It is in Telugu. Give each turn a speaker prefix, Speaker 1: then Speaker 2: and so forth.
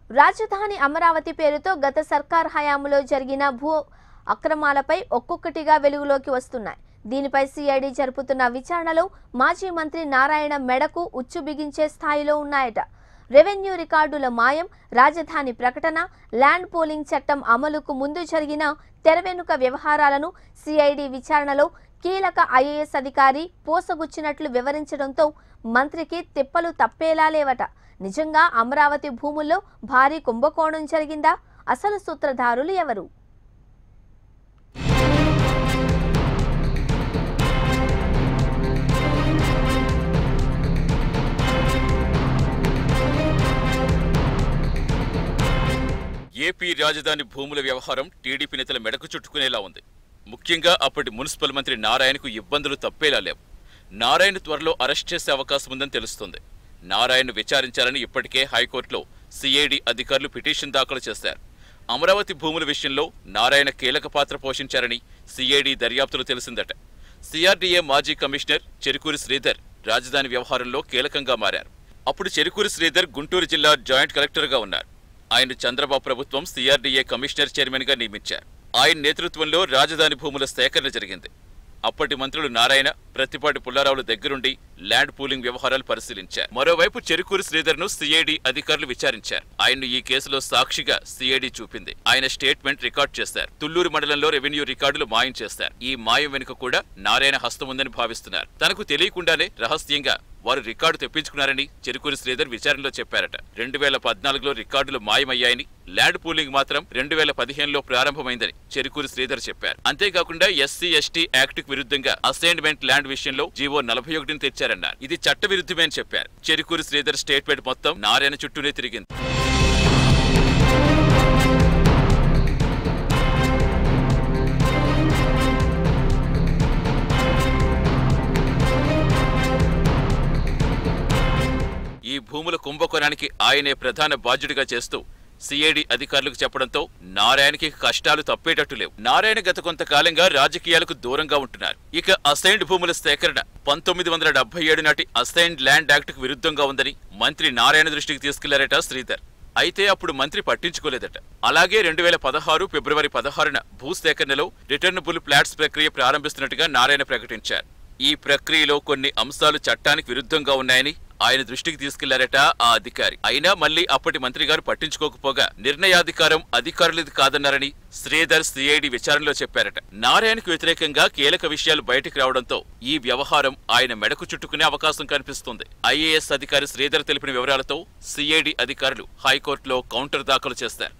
Speaker 1: రాజధాని అమరావతి పేరుతో గత సర్కార్ హయాంలో జరిగిన భూ అక్రమాలపై ఒక్కొక్కటిగా వెలుగులోకి వస్తున్నాయి దీనిపై సిఐడి జరుపుతున్న విచారణలో మాజీ మంత్రి నారాయణ మెడకు ఉచ్చు బిగించే స్థాయిలో ఉన్నాయట రెవెన్యూ రికార్డుల మాయం రాజధాని ప్రకటన ల్యాండ్ పోలింగ్ చట్టం అమలుకు ముందు జరిగిన తెరవెనుక వ్యవహారాలను సిఐడి విచారణలో కీలక ఐఏఎస్ అధికారి పోసగుచ్చినట్లు వివరించడంతో మంత్రికి తిప్పలు తప్పేలా లేవట నిజంగా అమరావతి భూముల్లో భారీ కుంభకోణం జరిగిందా అసలు సూత్రధారులు ఎవరు
Speaker 2: ఏపీ రాజధాని భూముల వ్యవహారం టీడీపీ నేతల మెడకు చుట్టుకునేలా ఉంది ముఖ్యంగా అప్పటి మున్సిపల్ మంత్రి నారాయణకు ఇబ్బందులు తప్పేలా లేవు నారాయణ త్వరలో అరెస్ట్ చేసే అవకాశం ఉందని తెలుస్తుంది నారాయణను విచారించాలని ఇప్పటికే హైకోర్టులో సిఐడి అధికారులు పిటిషన్ దాఖలు చేశారు అమరావతి భూముల విషయంలో నారాయణ కీలక పాత్ర పోషించారని సిఐడి దర్యాప్తులు తెలిసిందట సిఆర్డీఏ మాజీ కమిషనర్ చెరుకూరి శ్రీధర్ రాజధాని వ్యవహారంలో కీలకంగా మారారు అప్పుడు చెరుకూరి శ్రీధర్ గుంటూరు జిల్లా జాయింట్ కలెక్టర్గా ఉన్నారు ఆయన చంద్రబాబు ప్రభుత్వం సిఆర్డీఏ కమిషనర్ చైర్మన్ గా నియమించారు ఆయన నేతృత్వంలో రాజధాని భూముల సేకరణ జరిగింది అప్పటి మంత్రులు నారాయణ ప్రతిపాటి పుల్లారావుల దగ్గరుండి ల్యాండ్ పూలింగ్ వ్యవహారాలు పరిశీలించారు మరోవైపు చెరుకూరు శ్రీధర్ ను సిఐడి అధికారులు విచారించారు ఆయన్ను ఈ కేసులో సాక్షిగా సిఐడి చూపింది ఆయన స్టేట్మెంట్ రికార్డ్ చేశారు తుళ్లూరు మండలంలో రెవెన్యూ రికార్డులు మాయం చేశారు ఈ మాయం వెనుక కూడా నారాయణ హస్తం ఉందని భావిస్తున్నారు తనకు తెలియకుండానే రహస్యంగా వారు రికార్డు తెప్పించుకున్నారని చెరుకూరి శ్రీధర్ విచారణలో చెప్పారట రెండు వేల పద్నాలుగులో రికార్డులు మాయమయ్యాయని ల్యాండ్ పూలింగ్ మాత్రం రెండు వేల పదిహేనులో ప్రారంభమైందని చెరుకూరి శ్రీధర్ చెప్పారు అంతేకాకుండా ఎస్సీ ఎస్టీ యాక్ట్ కు విరుద్ధంగా అసైన్మెంట్ ల్యాండ్ విషయంలో జీవో నలభై ఒకటిని తెచ్చారన్నారు ఇది చట్ట విరుద్ధమే అని చెప్పారు చెరుకూరి శ్రీధర్ స్టేట్మెంట్ మొత్తం నారాయణ చుట్టూనే తిరిగింది ఈ భూముల కుంభకోణానికి ఆయనే ప్రధాన బాధ్యుడిగా చేస్తూ సిఐడి అధికారులకు చెప్పడంతో నారాయణకి కష్టాలు తప్పేటట్టు లేవు నారాయణ గత కొంతకాలంగా రాజకీయాలకు దూరంగా ఉంటున్నారు ఇక అసైన్డ్ భూముల సేకరణ పంతొమ్మిది వందల డెబ్బై ఏడు నాటి అసైన్డ్ ల్యాండ్ యాక్ట్ కు విరుద్ధంగా ఉందని మంత్రి నారాయణ దృష్టికి తీసుకెళ్లారట శ్రీధర్ అయితే అప్పుడు మంత్రి పట్టించుకోలేదట అలాగే రెండు వేల పదహారు ఫిబ్రవరి పదహారున భూసేకరణలో రిటర్నబుల్ ప్లాట్స్ ప్రక్రియ ప్రారంభిస్తున్నట్టుగా నారాయణ ప్రకటించారు ఈ ప్రక్రియలో కొన్ని అంశాలు చట్టానికి విరుద్ధంగా ఉన్నాయని ఆయన దృష్టికి తీసుకెళ్లారట ఆ అధికారి అయినా మళ్ళీ అప్పటి మంత్రి గారు పట్టించుకోకపోగా నిర్ణయాధికారం అధికారులది కాదన్నారని శ్రీధర్ సిఐడి విచారణలో చెప్పారట నారాయణకు వ్యతిరేకంగా కీలక విషయాలు బయటికి రావడంతో ఈ వ్యవహారం ఆయన మెడకు చుట్టుకునే అవకాశం కనిపిస్తుంది ఐఏఎస్ అధికారి శ్రీధర్ తెలిపిన వివరాలతో సిఐడి అధికారులు హైకోర్టులో కౌంటర్ దాఖలు చేస్తారు